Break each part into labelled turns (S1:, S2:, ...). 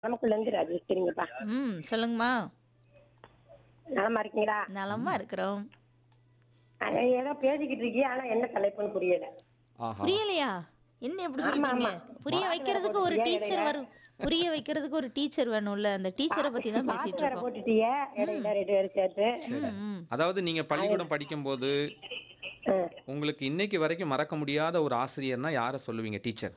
S1: நமக்குள்ள இருந்து ராஜேஷ் சரிங்கப்பா
S2: ம் சொல்லுங்கம்மா
S1: நலமா இருக்கீங்களா
S2: நலமா இருக்கிறோம்
S1: அஹ் ஏதோ பேசிக்கிட்டு இருக்கீங்க ஆனா என்ன தலைப்புன்னு புரியல
S3: ஆஹா
S2: புரியலையா என்ன எப்படி சொல்லிட்டீங்க
S1: ஆமா.
S2: புரிய
S1: மாத்து
S2: வைக்கிறதுக்கு
S1: வேற
S2: ஒரு
S1: போட்டியா
S2: டீச்சர்
S1: இடையில?
S2: வரும் புரிய வைக்கிறதுக்கு ஒரு டீச்சர் வேணும்ல அந்த டீச்சரை பத்தி தான்
S1: பாட்டு
S2: பேசிட்டு
S1: வேற
S2: இருக்கோம்
S1: போட்டுட்டீங்க இடையில ரெண்டு பேரும் சேர்த்து
S2: ம், ம்.
S3: அதாவது நீங்க பள்ளிக்கூடம் படிக்கும்போது
S1: அஹ்
S3: உங்களுக்கு இன்னைக்கு வரைக்கும் மறக்க முடியாத ஒரு ஆசிரியர்னா யாரை சொல்லுவீங்க டீச்சர்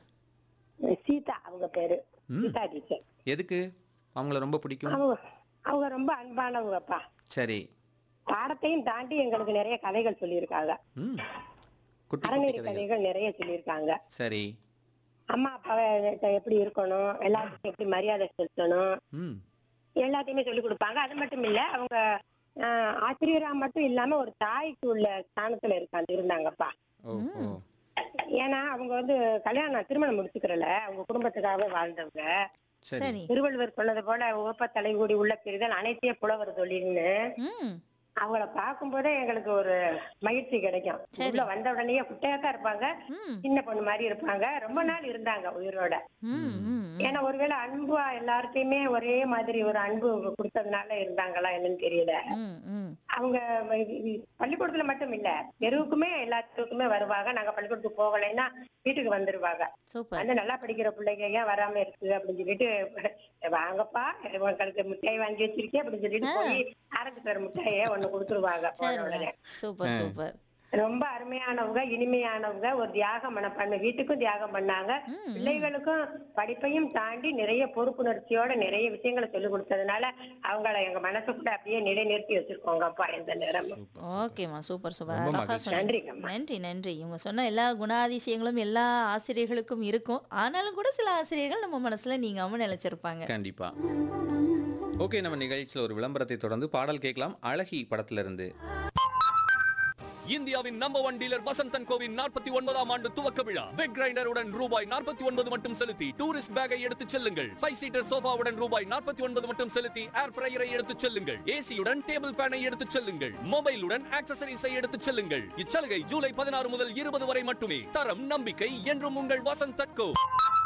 S1: சீதா அவங்க பேரு சீதா டீச்சர்
S3: எதுக்கு அவங்கள ரொம்ப பிடிக்கும்
S1: அவங்க அவங்க ரொம்ப அன்பானவங்கப்பா
S3: சரி
S1: பாடத்தையும் தாண்டி எங்களுக்கு நிறைய கதைகள் சொல்லியிருக்காங்க
S3: ம் குட்டி குட்டி
S1: அறநெறி
S3: கதைகள்
S1: கதைகள் நிறைய சொல்லியிருக்காங்க
S3: சரி
S1: அம்மா அப்பாவை எப்படி இருக்கணும் எல்லாத்துக்கும் எப்படி மரியாதை செலுத்தணும்
S3: ம்
S1: எல்லாத்தையுமே சொல்லி கொடுப்பாங்க அது மட்டும் இல்ல அவங்க ஆஹ், ஆசிரியரா மட்டும் இல்லாம ஒரு தாய்க்கு உள்ள ஸ்தானத்துல இருக்காங்க இருந்தாங்கப்பா
S3: ஓ ஓ
S1: ஏன்னா அவங்க வந்து கல்யாணம் திருமணம் முடிச்சுக்கிறல அவங்க குடும்பத்துக்காகவே வாழ்ந்தவங்க
S3: சரி
S2: சரி
S1: திருவள்ளுவர் சொன்னது போல உவப்ப தலைகூடி உள்ள பெரிதல் அனைத்தையே புலவர் தொழில்னு
S2: ம்
S1: அவங்கள பார்க்கும்போதே எங்களுக்கு ஒரு மகிழ்ச்சி கிடைக்கும் உள்ள வந்த உடனே குட்டையா தான் இருப்பாங்க
S2: ம்
S1: சின்ன பொண்ணு மாதிரி இருப்பாங்க ரொம்ப நாள் இருந்தாங்க உயிரோட
S2: ம் ம்
S1: ஏன்னா ஒருவேளை அன்பு எல்லார்ட்டையுமே ஒரே மாதிரி ஒரு அன்பு கொடுத்ததுனால இருந்தாங்களா என்னன்னு தெரியல
S2: ம் ம்
S1: அவங்க வ- வி- பள்ளிக்கூடத்துல மட்டும் இல்ல தெருவுக்குமே எல்லாத்துக்குமே வருவாங்க நாங்க பள்ளிக்கூடத்துக்கு போகலைன்னா வீட்டுக்கு வந்துருவாங்க
S2: சூப்பர்
S1: வந்து நல்லா படிக்கிற பிள்ளைங்க ஏன் வராம இருக்கு அப்படின்னு சொல்லிட்டு வாங்கப்பா உங்களுக்கு மிட்டாய் வாங்கி வச்சிருக்கேன் அப்படின்னு சொல்லிட்டு போய் ஆரஞ்சு தர மிட்டாயை ஒண்ணு கொடுத்துருவாங்க போன உடனே
S2: சரிங்க சூப்பர் சூப்பர்
S1: ரொம்ப அருமையானவங்க இனிமையானவங்க ஒரு தியாக மனப்பான்மை வீட்டுக்கும் தியாகம் பண்ணாங்க
S2: ம்,
S1: பிள்ளைகளுக்கும் படிப்பையும் தாண்டி நிறைய பொறுப்புணர்ச்சியோட நிறைய விஷயங்களை சொல்லி கொடுத்ததுனால அவங்கள எங்க மனசுக்குள்ள அப்படியே நிலைநிறுத்தி வச்சிருக்கோங்க அப்பா எந்த நேரமும்
S2: ஓகேம்மா சூப்பர் சூப்பர்
S3: ரொம்ப
S2: அழகா
S3: மகிழ்ச்சி.
S2: சொன்னீங்க
S1: நன்றிங்கம்மா
S2: நன்றி நன்றி இவங்க சொன்ன எல்லா குணாதிசயங்களும் எல்லா ஆசிரியர்களுக்கும் இருக்கும் ஆனாலும் கூட சில ஆசிரியர்கள் நம்ம மனசுல நீங்காம நிலைச்சிருப்பாங்க
S3: கண்டிப்பா ஓகே நம்ம நிகழ்ச்சியில் ஒரு விளம்பரத்தை தொடர்ந்து பாடல் கேட்கலாம் அழகி படத்துல இருந்து
S4: இந்தியாவின் நம்பர் ஒன் டீலர் வசந்தன் கோவின் நாற்பத்தி ஒன்பதாம் ஆண்டு துவக்க விழா வெக் கிரைண்டருடன் ரூபாய் நாற்பத்தி ஒன்பது மட்டும் செலுத்தி டூரிஸ்ட் பேக்கை எடுத்துச் செல்லுங்கள் ஃபைவ் சீட்டர் சோஃபாவுடன் ரூபாய் நாற்பத்தி ஒன்பது மட்டும் செலுத்தி ஏர் ஃப்ரையரை எடுத்துச் செல்லுங்கள் ஏசியுடன் டேபிள் ஃபேனை எடுத்துச் செல்லுங்கள் மொபைலுடன் ஆக்சசரிஸை எடுத்துச் செல்லுங்கள் இச்சலுகை ஜூலை பதினாறு முதல் இருபது வரை மட்டுமே தரம் நம்பிக்கை என்றும் உங்கள் வசந்தன் கோ